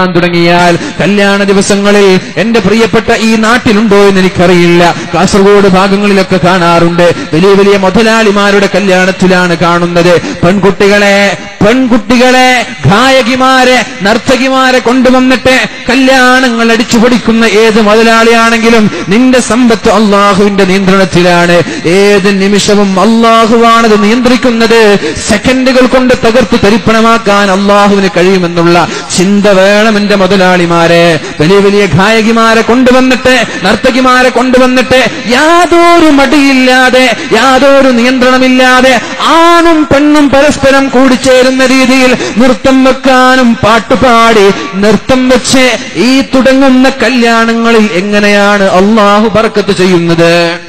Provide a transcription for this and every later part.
നടക്കാൻ തുടങ്ങിയാൽ കല്യാണ ദിവസങ്ങളിൽ എന്റെ പ്രിയപ്പെട്ട ഈ നാട്ടിലുണ്ടോ എന്ന് എനിക്കറിയില്ല കാസർഗോഡ് ഭാഗങ്ങളിലൊക്കെ കാണാറുണ്ട് വലിയ വലിയ മുതലാളിമാരുടെ കല്യാണത്തിലാണ് കാണുന്നത് പെൺകുട്ടികളെ പെൺകുട്ടികളെ ഗായകിമാരെ നർത്തകിമാരെ കൊണ്ടുവന്നിട്ട് കല്യാണങ്ങൾ അടിച്ചു പൊടിക്കുന്ന ഏത് മുതലാളിയാണെങ്കിലും നിന്റെ സമ്പത്ത് അള്ളാഹുവിന്റെ നിയന്ത്രണത്തിലാണ് ഏത് നിമിഷവും അള്ളാഹുവാണത് നിയന്ത്രിക്കുന്നത് സെക്കൻഡുകൾ കൊണ്ട് തകർത്ത് തരിപ്പണമാക്കാൻ അള്ളാഹുവിന് കഴിയുമെന്നുള്ള ചിന്ത വേണം എന്റെ മുതലാളിമാരെ വലിയ വലിയ ഗായകിമാരെ കൊണ്ടുവന്നിട്ട് നർത്തകിമാരെ കൊണ്ടുവന്നിട്ട് യാതൊരു മടിയില്ലാതെ യാതൊരു നിയന്ത്രണമില്ലാതെ ആണും പെണ്ണും പരസ്പരം കൂടിച്ചേരുന്ന രീതിയിൽ നൃത്തം വെക്കാനും പാട്ടുപാടി നൃത്തം വെച്ച് ഈ തുടങ്ങുന്ന കല്യാണങ്ങളിൽ എങ്ങനെയാണ് അള്ളാഹു ബർക്കത്ത് ചെയ്യുന്നത്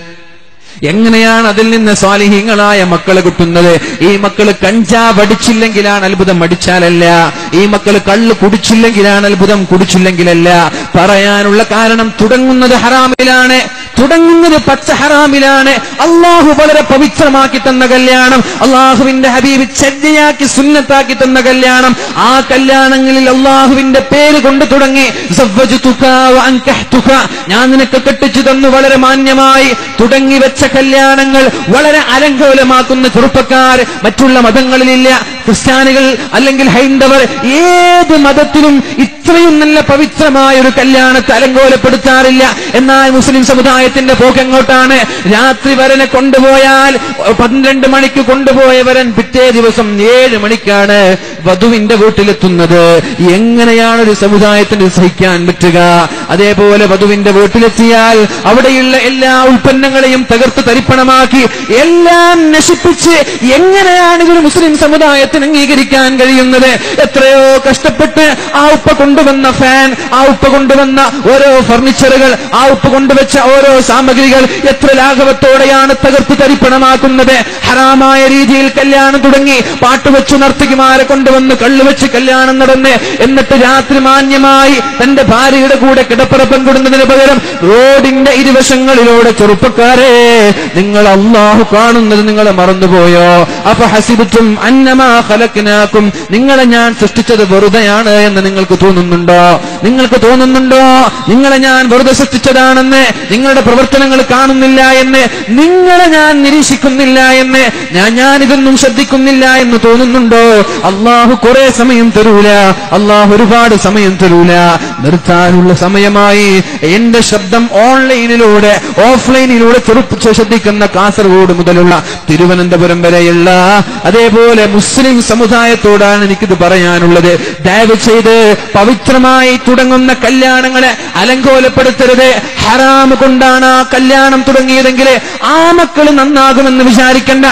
എങ്ങനെയാണ് അതിൽ നിന്ന് സ്വാലിഹീങ്ങളായ മക്കളെ കിട്ടുന്നത് ഈ മക്കള് കഞ്ചാവ് അടിച്ചില്ലെങ്കിലാണ് അത്ഭുതം അടിച്ചാലല്ല ഈ മക്കള് കള്ള് കുടിച്ചില്ലെങ്കിലാണ് അത്ഭുതം കുടിച്ചില്ലെങ്കിലല്ല പറയാനുള്ള കാരണം തുടങ്ങുന്നത് ഹറാമിലാണ് തുടങ്ങുന്നത് പച്ച ഹറാമിലാണ് അള്ളാഹു വളരെ പവിത്രമാക്കി തന്ന കല്യാണം അള്ളാഹുവിന്റെ ഹബീബ് ചര്യയാക്കി സുന്നത്താക്കി തന്ന കല്യാണം ആ കല്യാണങ്ങളിൽ അള്ളാഹുവിന്റെ പേര് കൊണ്ട് തുടങ്ങി സവ്വജുതുക വ അൻകഹ്തുക. ഞാൻ നിനക്ക് കെട്ടിച്ചു തന്നു വളരെ മാന്യമായി തുടങ്ങി വെച്ച കല്യാണങ്ങൾ വളരെ അലങ്കോലമാക്കുന്ന ചെറുപ്പക്കാർ മറ്റുള്ള മതങ്ങളിലില്ല ക്രിസ്ത്യാനികൾ അല്ലെങ്കിൽ ഹൈന്ദവർ ഏത് മതത്തിലും ഇത്രയും നല്ല പവിത്രമായ ഒരു കല്യാണത്തെ അലങ്കോലപ്പെടുത്താറില്ല എന്നാൽ മുസ്ലിം സമുദായത്തിന്റെ പോക്കെങ്ങോട്ടാണ് രാത്രി വരനെ കൊണ്ടുപോയാൽ പന്ത്രണ്ട് മണിക്ക് കൊണ്ടുപോയ വരൻ പിറ്റേ ദിവസം ഏഴ് മണിക്കാണ് വധുവിന്റെ വീട്ടിലെത്തുന്നത് എങ്ങനെയാണ് ഒരു സമുദായത്തിന് സഹിക്കാൻ പറ്റുക അതേപോലെ വധുവിന്റെ വീട്ടിലെത്തിയാൽ അവിടെയുള്ള എല്ലാ ഉൽപ്പന്നങ്ങളെയും തകർത്ത് തരിപ്പണമാക്കി എല്ലാം നശിപ്പിച്ച് എങ്ങനെയാണ് ഇതൊരു മുസ്ലിം സമുദായത്തിന് അംഗീകരിക്കാൻ കഴിയുന്നത് എത്രയോ കഷ്ടപ്പെട്ട് ആ ഉപ്പ കൊണ്ടുവന്ന ഫാൻ ആ ഉപ്പ കൊണ്ടുവന്ന ഓരോ ഫർണിച്ചറുകൾ ആ ഉപ്പ കൊണ്ടുവച്ച ഓരോ സാമഗ്രികൾ എത്ര ലാഘവത്തോടെയാണ് തകർത്ത് തരിപ്പണമാക്കുന്നത് ഹറാമായ രീതിയിൽ കല്യാണം തുടങ്ങി പാട്ടുവെച്ചു നർത്തകിമാരെ കൊണ്ടുവന്ന് കള്ളുവെച്ച് കല്യാണം നടന്ന് എന്നിട്ട് രാത്രി മാന്യമായി തന്റെ ഭാര്യയുടെ കൂടെ കിടപ്പറ പങ്കിടുന്നതിന് പകരം റോഡിന്റെ ഇരുവശങ്ങളിലൂടെ ചെറുപ്പക്കാരെ നിങ്ങൾ അള്ളാഹു കാണുന്നത് നിങ്ങൾ മറന്നുപോയോ അപ്പൊ ഹസിബിറ്റും അന്നമാ ഖലഖ്നാക്കും നിങ്ങളെ ഞാൻ സൃഷ്ടിച്ചത് വെറുതെയാണ് എന്ന് നിങ്ങൾക്ക് തോന്നുന്നുണ്ടോ നിങ്ങൾക്ക് തോന്നുന്നുണ്ടോ നിങ്ങളെ ഞാൻ വെറുതെ സൃഷ്ടിച്ചതാണെന്ന് നിങ്ങളുടെ പ്രവർത്തനങ്ങൾ കാണുന്നില്ല എന്ന് നിങ്ങളെ ഞാൻ നിരീക്ഷിക്കുന്നില്ല എന്ന് ഞാൻ ഞാനിതൊന്നും ശ്രദ്ധിക്കുന്നില്ല എന്ന് തോന്നുന്നുണ്ടോ അള്ളാഹു കുറെ സമയം തരൂല അള്ളാഹു ഒരുപാട് സമയം തരൂല നിർത്താനുള്ള സമയമായി എന്റെ ശബ്ദം ഓൺലൈനിലൂടെ ഓഫ്ലൈനിലൂടെ ചെറുപ്പിച്ച് ശ്രദ്ധിക്കുന്ന കാസർഗോഡ് മുതലുള്ള തിരുവനന്തപുരം വരെയുള്ള അതേപോലെ മുസ്ലിം സമുദായത്തോടാണ് എനിക്കിത് പറയാനുള്ളത് ദയവ് ചെയ്ത് പവിത്രമായി തുടങ്ങുന്ന കല്യാണങ്ങളെ അലങ്കോലപ്പെടുത്തരുത് ഹറാം കൊണ്ടാണ് ആ കല്യാണം തുടങ്ങിയതെങ്കിൽ ആ മക്കൾ നന്നാകുമെന്ന് വിചാരിക്കണ്ട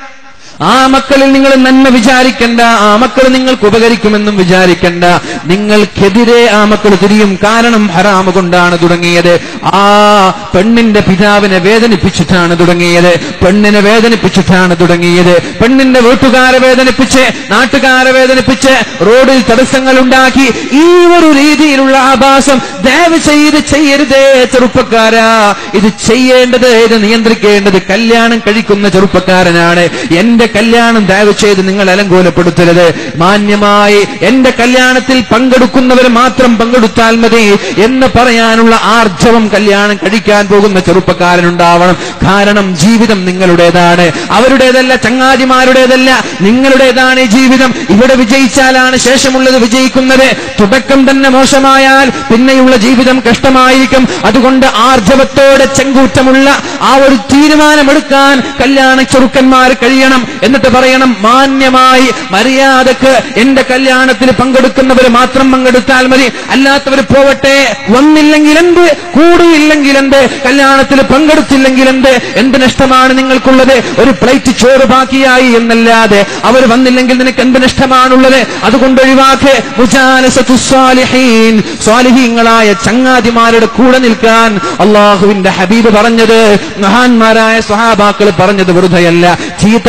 ആ മക്കളിൽ നിങ്ങൾ നന്മ വിചാരിക്കണ്ട ആ മക്കൾ നിങ്ങൾക്ക് ഉപകരിക്കുമെന്നും വിചാരിക്കണ്ട നിങ്ങൾക്കെതിരെ ആ മക്കൾ തിരിയും കാരണം ഹറാമ് കൊണ്ടാണ് തുടങ്ങിയത് ആ പെണ്ണിന്റെ പിതാവിനെ വേദനിപ്പിച്ചിട്ടാണ് തുടങ്ങിയത് പെണ്ണിനെ വേദനിപ്പിച്ചിട്ടാണ് തുടങ്ങിയത് പെണ്ണിന്റെ വീട്ടുകാരെ വേദനിപ്പിച്ച് നാട്ടുകാരെ വേദനിപ്പിച്ച് റോഡിൽ തടസ്സങ്ങൾ ഉണ്ടാക്കി ഈ ഒരു രീതിയിലുള്ള ആഭാസം ദയവ് ചെയ്ത് ചെയ്യരുതേ ചെറുപ്പക്കാരാ ഇത് ചെയ്യേണ്ടത് ഇത് നിയന്ത്രിക്കേണ്ടത് കല്യാണം കഴിക്കുന്ന ചെറുപ്പക്കാരനാണ് എന്റെ കല്യാണം ദയവ് ചെയ്ത് നിങ്ങൾ അലങ്കോലപ്പെടുത്തരുത് മാന്യമായി എന്റെ കല്യാണത്തിൽ പങ്കെടുക്കുന്നവർ മാത്രം പങ്കെടുത്താൽ മതി എന്ന് പറയാനുള്ള ആർജവം കല്യാണം കഴിക്കാൻ പോകുന്ന ചെറുപ്പക്കാരനുണ്ടാവണം കാരണം ജീവിതം നിങ്ങളുടേതാണ് അവരുടേതല്ല ചങ്ങാതിമാരുടേതല്ല നിങ്ങളുടേതാണ് ഈ ജീവിതം ഇവിടെ വിജയിച്ചാലാണ് ശേഷമുള്ളത് വിജയിക്കുന്നത് തുടക്കം തന്നെ മോശമായാൽ പിന്നെയുള്ള ജീവിതം കഷ്ടമായിരിക്കും അതുകൊണ്ട് ആർജവത്തോടെ ചെങ്കൂറ്റമുള്ള ആ ഒരു തീരുമാനമെടുക്കാൻ കല്യാണ ചെറുക്കന്മാർ കഴിയണം എന്നിട്ട് പറയണം മാന്യമായി മര്യാദക്ക് എന്റെ കല്യാണത്തിൽ പങ്കെടുക്കുന്നവർ മാത്രം പങ്കെടുത്താൽ മതി അല്ലാത്തവർ പോവട്ടെ വന്നില്ലെങ്കിൽ എന്ത് കൂടിയില്ലെങ്കിൽ എന്ത് കല്യാണത്തിൽ പങ്കെടുത്തില്ലെങ്കിൽ എന്ത് എന്ത് നഷ്ടമാണ് നിങ്ങൾക്കുള്ളത് ഒരു പ്ലേറ്റ് ചോറ് ബാക്കിയായി എന്നല്ലാതെ അവർ വന്നില്ലെങ്കിൽ നിനക്ക് എന്ത് നഷ്ടമാണുള്ളത് അതുകൊണ്ട് ഒഴിവാക്ക് മുജാലസത്തു സ്വാലിഹീൻ സ്വാലിഹീങ്ങളായ ചങ്ങാതിമാരുടെ കൂടെ നിൽക്കാൻ അള്ളാഹുവിന്റെ ഹബീബ് പറഞ്ഞത് മഹാന്മാരായ സ്വഹാബാക്കൾ പറഞ്ഞത് വെറുതെയല്ല ചീത്ത ചങ്ങാതി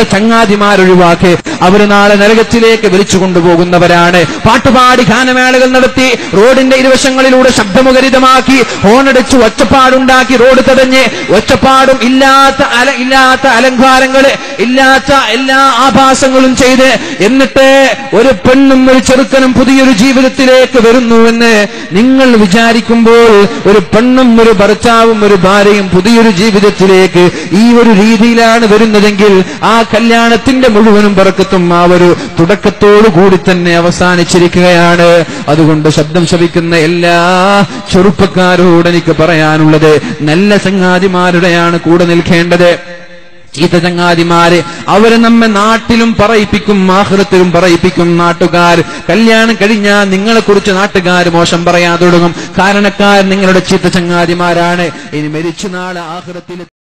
ചങ്ങാതിമാരൊഴിവാക്കി അവര് നാളെ നരകത്തിലേക്ക് വലിച്ചു കൊണ്ടുപോകുന്നവരാണ് പാട്ടുപാടി ഗാനമേളകൾ നടത്തി റോഡിന്റെ ഇരുവശങ്ങളിലൂടെ ശബ്ദമുഖരിതമാക്കി ഹോണടിച്ച് ഒച്ചപ്പാടുണ്ടാക്കി റോഡ് തടഞ്ഞ് ഒച്ചപ്പാടും ഇല്ലാത്ത അല ഇല്ലാത്ത അലങ്കാരങ്ങള് ഇല്ലാത്ത എല്ലാ ആഭാസങ്ങളും ചെയ്ത് എന്നിട്ട് ഒരു പെണ്ണും ഒരു ചെറുക്കനും പുതിയൊരു ജീവിതത്തിലേക്ക് വരുന്നുവെന്ന് നിങ്ങൾ വിചാരിക്കുമ്പോൾ ഒരു പെണ്ണും ഒരു ഭർത്താവും ഒരു ഭാര്യയും പുതിയൊരു ജീവിതത്തിലേക്ക് ഈ ഒരു രീതിയിലാണ് വരുന്നതെങ്കിൽ ആ കല്യാണത്തിന്റെ മുഴുവനും പറക്കത്തും ആ ഒരു തുടക്കത്തോടു കൂടി തന്നെ അവസാനിച്ചിരിക്കുകയാണ് അതുകൊണ്ട് ശബ്ദം ശവിക്കുന്ന എല്ലാ ചെറുപ്പക്കാരോട് എനിക്ക് പറയാനുള്ളത് നല്ല ചങ്ങാതിമാരുടെയാണ് കൂടെ നിൽക്കേണ്ടത് ചീത്ത ചങ്ങാതിമാര് അവര് നമ്മെ നാട്ടിലും പറയിപ്പിക്കും ആഹൃത്തിലും പറയിപ്പിക്കും നാട്ടുകാർ കല്യാണം കഴിഞ്ഞാൽ നിങ്ങളെ കുറിച്ച് നാട്ടുകാർ മോശം പറയാൻ തുടങ്ങും കാരണക്കാർ നിങ്ങളുടെ ചീത്ത ചങ്ങാതിമാരാണ് ഇനി മരിച്ചു നാളെ ആഹൃത്തിൽ